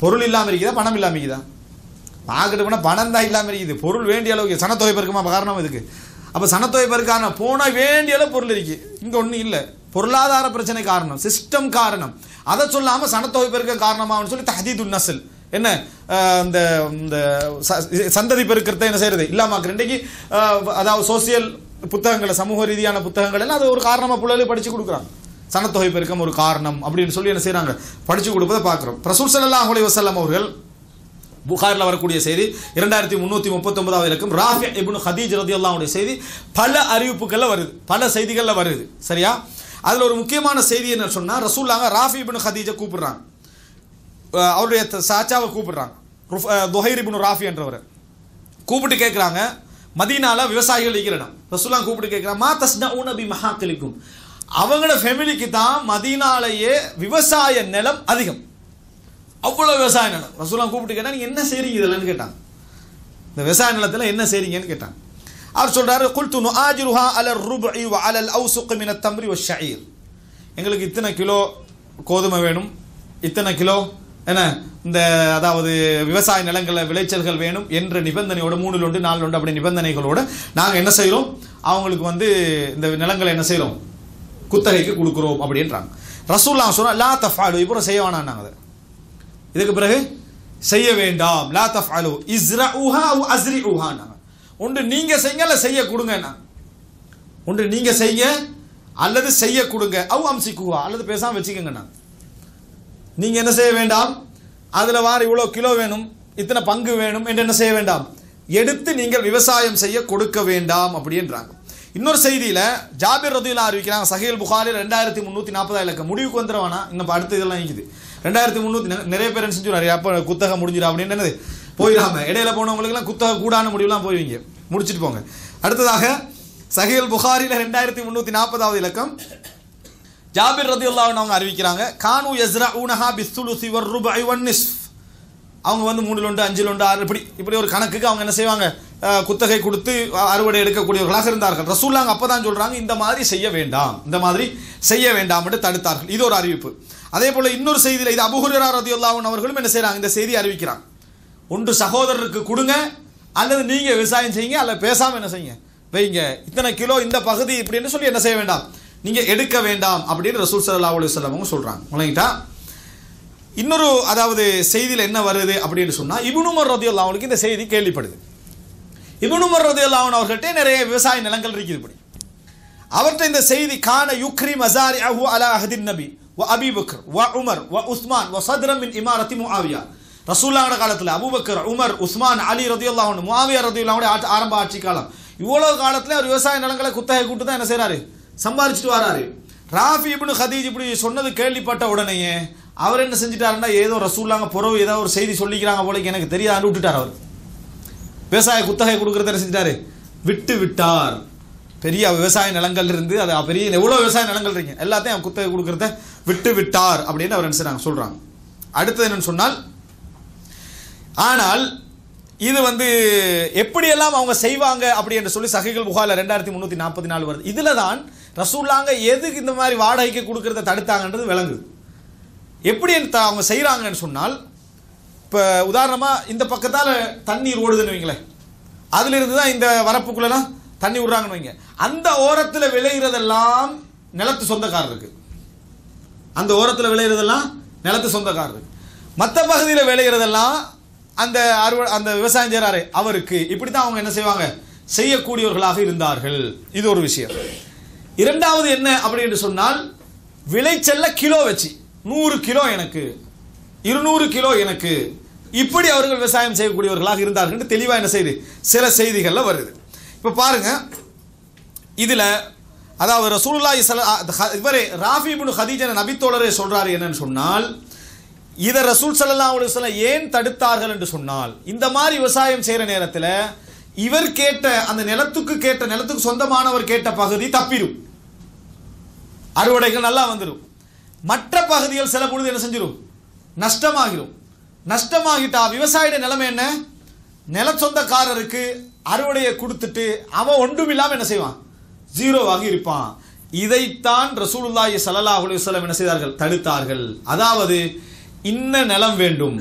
பொருள் இல்லாம இருக்குதா பணம் இல்லாம இருக்குதா பார்க்கிட்டு போனால் பணம் தான் இல்லாம இருக்குது பொருள் வேண்டிய அளவுக்கு சனத்தொகை பெருக்குமா காரணம் இதுக்கு அப்ப சனத்தொகை பெருக்கான போன வேண்டிய அளவு பொருள் இருக்கு இங்க ஒண்ணும் இல்ல பொருளாதார பிரச்சனை காரணம் சிஸ்டம் காரணம் அதை சொல்லாம சனத்தொகை பெருக்க காரணமாகனு சொல்லி தஹதீதுன் நஸ்ல் என்ன அஹ், இந்த இந்த ச- சந்ததி பெருக்கிறத என்ன செய்யறது இல்லாம இன்றைக்கு அஹ், அதாவது சோசியல் புத்தகங்களை சமூக ரீதியான புத்தகங்கள் எல்லாம் அது ஒரு காரணமா பிள்ளைகளை படிச்சு கொடுக்குறாங்க சனத்தொகை பெருக்கம் ஒரு காரணம் அப்படின்னு சொல்லி என்ன செய்றாங்க படிச்சு கொடுப்பதை பார்க்கிறோம் ரசூல் ஸல்லல்லாஹு அலைஹி வஸல்லம் அவர்கள் புகாரில் வரக்கூடிய செய்தி இரண்டாயிரத்தி முந்நூற்றி முப்பத்தொன்பதாவது இலக்கம் ராஃபி இப்னு ஹதீஜ் ரதியுல்லாவுடைய செய்தி பல அறிவிப்புகளில் வருது பல செய்திகளில் வருது சரியா அதில் ஒரு முக்கியமான செய்தி என்ன சொன்னால் ரசூல்லாங்க ராஃபி இப்னு ஹதீஜை கூப்பிடுறாங்க அஹ் அவருடைய த- சாச்சாவை கூப்பிடுறாங்க ருஃப்- அஹ் துஹைர் இப்னு ராஃபி என்றவர் கூப்பிட்டு கேட்குறாங்க மதீனால விவசாயிகள் இருக்கிற இடம் ரசூல்லாம் கூப்பிட்டு கேட்குறாங்க மா தஸ்னா உனபி மஹாக்களிக்கும் அவங்களோட ஃபேமிலிக்கு தான் மதீனாலேயே விவசாய நிலம் அதிகம் அவ்வளோ விவசாய நிலம் ரசூலாம் கூப்பிட்டு கேட்டா நீங்க என்ன செய்றீங்க இதெல்லாம் கேட்டாங்க இந்த விவசாய நிலத்துல என்ன செய்றீங்கன்னு கேட்டாங்க அவர் சொல்றாரு குல்து நுஆஜிருஹா அலர் ருபஇ வ அலல் அவ்சுக் மின தம்ரி வ ஷஈர் எங்களுக்கு இத்தனை கிலோ கோதுமை வேணும் இத்தனை கிலோ என்ன இந்த அதாவது விவசாய நிலங்களில் விளைச்சல்கள் வேணும் என்ற நிபந்தனையோட மூணுல ஒன்று நாலு ஒன்று அப்படி நிபந்தனைகளோட நாங்கள் என்ன செய்கிறோம் அவங்களுக்கு வந்து இந்த நிலங்களை என்ன செய்கிறோம் குத்தகைக்கு கொடுக்குறோம் அப்படின்றாங்க ரசூல்லா சொன்னா லா தஃபாலு இப்போ செய்ய வேணாம் அதை இதுக்கு பிறகு செய்ய வேண்டாம் லா தஃஅலு இஸ்ரஉஹா அவ் அஸ்ரிஉஹா ஒன்று நீங்க செய்யுங்க அல்ல செய்ய கொடுங்க ஒன்று நீங்க செய்ய அல்லது செய்ய கொடுங்க அவ் அம்சிக்குஹா அல்லது பேசாம வச்சுக்கோங்க நீங்க என்ன செய்ய வேண்டாம் அதுல வார இவ்வளவு கிலோ வேணும் இத்தனை பங்கு வேணும் என்று என்ன செய்ய வேண்டாம் எடுத்து நீங்கள் விவசாயம் செய்ய கொடுக்க வேண்டாம் அப்படின்றாங்க இன்னொரு செய்தியில ஜாபிர் ரதியுல்லா அறிவிக்கிறாங்க சஹீல் புகாரி ரெண்டாயிரத்தி முந்நூற்றி நாற்பதா இலக்கம் முடிவுக்கு வந்துடுவானா இன்னும் அடுத்த இதெல்லாம் இருக்குது ரெண்டாயிரத்தி முந்நூற்றி நிறைய பேர் என்ன செஞ்சு அப்போ குத்தகை முடிஞ்சிடும் அப்படின்னு என்னது போயிடாம இடையில போனவங்களுக்குலாம் குத்தகை கூடான முடிவுலாம் போய்வீங்க முடிச்சிட்டு போங்க அடுத்ததாக சஹீல் புகாரில ரெண்டாயிரத்தி முந்நூற்றி நாற்பதாவது இலக்கம் ஜாபிர் ரதியுல்லாஹு அவங்க அறிவிக்கிறாங்க கானு யஸ்ரா ஊனஹா பிஸ்துலுசி வர் ருபை ஒன் நிஸ்ஃப் அவங்க வந்து மூணுல ஒன்று அஞ்சில் ஒன்று ஆறு இப்படி இப்படி ஒரு கணக்குக்கு அவங்க என்ன செய்வாங்க அஹ், குத்தகை கொடுத்து அஹ், அறுவடை எடுக்கக்கூடியவர்களாக இருந்தார்கள் ரசூல்லாங்க அப்பதான் சொல்றாங்க இந்த மாதிரி செய்ய வேண்டாம் இந்த மாதிரி செய்ய வேண்டாம் என்று தடுத்தார்கள் இது ஒரு அறிவிப்பு அதே போல இன்னொரு செய்தியில் இது அபுஹுரா ரதியுல்லாஹன் அவர்களும் என்ன செய்றாங்க இந்த செய்தி அறிவிக்கிறாங்க ஒன்று சகோதரருக்கு கொடுங்க அல்லது நீங்க விவசாயம் செய்யுங்க அல்ல பேசாம என்ன செய்யுங்க வைங்க இத்தனை கிலோ இந்த பகுதி இப்படின்னு சொல்லி என்ன செய்ய வேண்டாம் நீங்க எடுக்க வேண்டாம் அப்படின்னு ரசூல் ஸல்லல்லாஹு அலைஹி வஸல்லம் அவங்க சொல்றாங்க விளங்கிட்டா இன்னொரு அதாவது செய்தியில் என்ன வருது அப்படின்னு சொன்னா இப்னுமர் ரதியுல்லாஹு அவங்களுக்கு இந்த செய்தி கேள்விப்படுது இப்னுமர் ரதியுல்லாஹு அவர்கள்ட்ட நிறைய விவசாய நிலங்கள் இருக்குது இப்படி அவர்கிட்ட இந்த செய்தி கான யுக்ரி மசாரி அஹு அலா அஹதின் நபி வ அபி பக்கர் வ உமர் வ உஸ்மான் வ சத்ரம் மின் இமாரத்தி முஆவியா ரசூல்லாவோட காலத்தில் அபூபக்கர் உமர் உஸ்மான் அலி ரதியுல்லாஹு அன்ஹு முஆவியா ரதியுல்லாஹு ஆட்சி ஆரம்ப ஆட்சி காலம் இவ்வளவு காலத்துல அவர் விவசாய நிலங்களை குத்தகை கூட்டு தான் என்ன செய்றாரு சம்பாரிச்சிட்டு வராரு ராஃபி இப்னு ஹதீஜ் இப்படி சொன்னது கேள்விப்பட்ட உடனேயே அவர் என்ன செஞ்சிட்டாருன்னா ஏதோ ரசூல்லாங்க புறவு ஏதோ ஒரு செய்தி சொல்லிக்கிறாங்க போல எனக்கு தெரியாது விட்டுட்டார் அவர் விவசாய குத்தகை கொடுக்கறத என்ன செஞ்சிட்டாரு விட்டு விட்டார் பெரிய விவசாய நிலங்கள் இருந்து அது பெரிய எவ்வளவு விவசாய நிலங்கள் இருக்கு எல்லாத்தையும் அவர் குத்தகை கொடுக்கறத விட்டு விட்டார் அப்படின்னு அவர் என்ன செய்றாங்க சொல்றாங்க அடுத்தது என்னன்னு சொன்னால் ஆனால் இது வந்து எப்படியெல்லாம் அவங்க செய்வாங்க அப்படி என்று சொல்லி சஹிகள் புகாரில் ரெண்டாயிரத்தி முந்நூற்றி நாற்பத்தி நாலு வருது இதில் தான் ரசூல்லாங்க எதுக்கு இந்த மாதிரி வாடகைக்கு கொடுக்கறத தடுத்தாங்கன்றது விளங்குது எப்படி த- அவங்க செய்கிறாங்கன்னு சொன்னால் இப்போ உதாரணமாக இந்த பக்கத்தால் தண்ணீர் ஓடுதுன்னு வைங்களேன் அதிலிருந்து தான் இந்த வரப்புக்குள்ளலாம் தண்ணி விடுறாங்கன்னு வைங்க அந்த ஓரத்தில் விளையிறதெல்லாம் நிலத்து சொந்தக்காரருக்கு அந்த ஓரத்தில் விளையிறதெல்லாம் நிலத்து சொந்தக்காரருக்கு மற்ற பகுதியில் விளையிறதெல்லாம் அந்த அறுவ அந்த விவசாயம் செய்கிறாரு அவருக்கு இப்படி தான் அவங்க என்ன செய்வாங்க செய்யக்கூடியவர்களாக இருந்தார்கள் இது ஒரு விஷயம் இரண்டாவது என்ன அப்படின்னு சொன்னால் விளைச்சல்ல கிலோ வச்சு நூறு கிலோ எனக்கு இருநூறு கிலோ எனக்கு இப்படி அவர்கள் விவசாயம் செய்யக்கூடியவர்களாக இருந்தார்கள் என்று தெளிவா என்ன செய்யுது சில செய்திகள்ல வருது இப்ப பாருங்க இதுல அதாவது ரசூலுல்லாஹி ஸல்லல்லாஹு இவரே ராஃபி இப்னு ஹதீஜா நபித்தோழரே சொல்றாரு என்னன்னு சொன்னால் இதை ரசூல் ஸல்லல்லாஹு அலைஹி வஸல்லம் ஏன் தடுத்தார்கள் என்று சொன்னால் இந்த மாதிரி விவசாயம் செய்யற நேரத்துல இவர் கேட்ட அந்த நிலத்துக்கு கேட்ட நிலத்துக்கு சொந்தமானவர் கேட்ட பகுதி தப்பிடும் அறுவடைகள் நல்லா வந்துடும் மற்ற பகுதிகள் சில பொழுது என்ன செஞ்சிடும் நஷ்டமாகிடும் நஷ்டமாகிட்டா விவசாயிட நிலைமை என்ன நில சொந்தக்காரருக்கு அறுவடையை கொடுத்துட்டு அவன் ஒன்றும் இல்லாம என்ன செய்வான் ஜீரோவாகி இருப்பான் இதைத்தான் ரசூலுல்லாஹி ஸல்லல்லாஹு அலைஹி வஸல்லம் என்ன செய்தார்கள் தடுத்தார்கள் அதாவது இன்ன நிலம் வேண்டும்